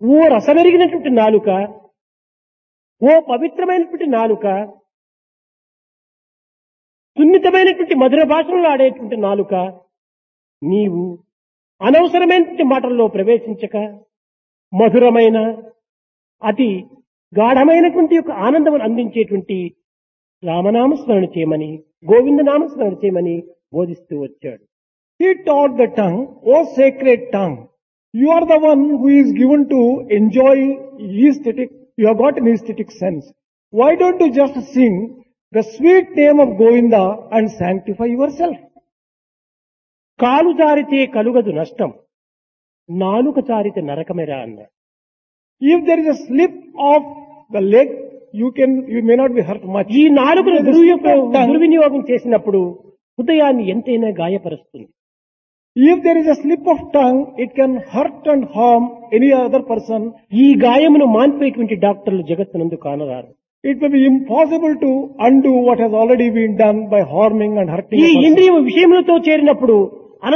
ఓ రసమెరిగినటువంటి నాలుక ఓ పవిత్రమైనటువంటి నాలుక సున్నితమైనటువంటి మధుర భాషలో ఆడేటువంటి నాలుక నీవు అనవసరమైనటువంటి మాటల్లో ప్రవేశించక మధురమైన అతి గాఢమైనటువంటి యొక్క ఆనందం అందించేటువంటి రామనామస్మరణ చేయమని గోవింద నామస్మరణ చేయమని బోధిస్తూ వచ్చాడు He taught the tongue, O sacred tongue, you are the one who is given to enjoy aesthetic, you have got an aesthetic sense. Why don't you just sing the sweet name of Govinda and sanctify yourself? కాలు జారితే కలుగదు నష్టం నాలుక జారితే నరకమేరా అన్నాడు If there is a slip of the leg, you can, you may not be hurt much. ఈ నాలుగును If there is a గురువు slip యొక్క of tongue, దుర్వినియోగం చేసినప్పుడు హృదయాన్ని ఎంతైనా గాయపరుస్తుంది if there is a slip of tongue, it can hurt and harm any other person. ఈ గాయమును మాన్పేటువంటి డాక్టర్లు జగత్తునందు కానరారు It may be impossible to undo what has already been done by harming and hurting. ఈ a person. ఇంద్రియ విషయములతో చేరినప్పుడు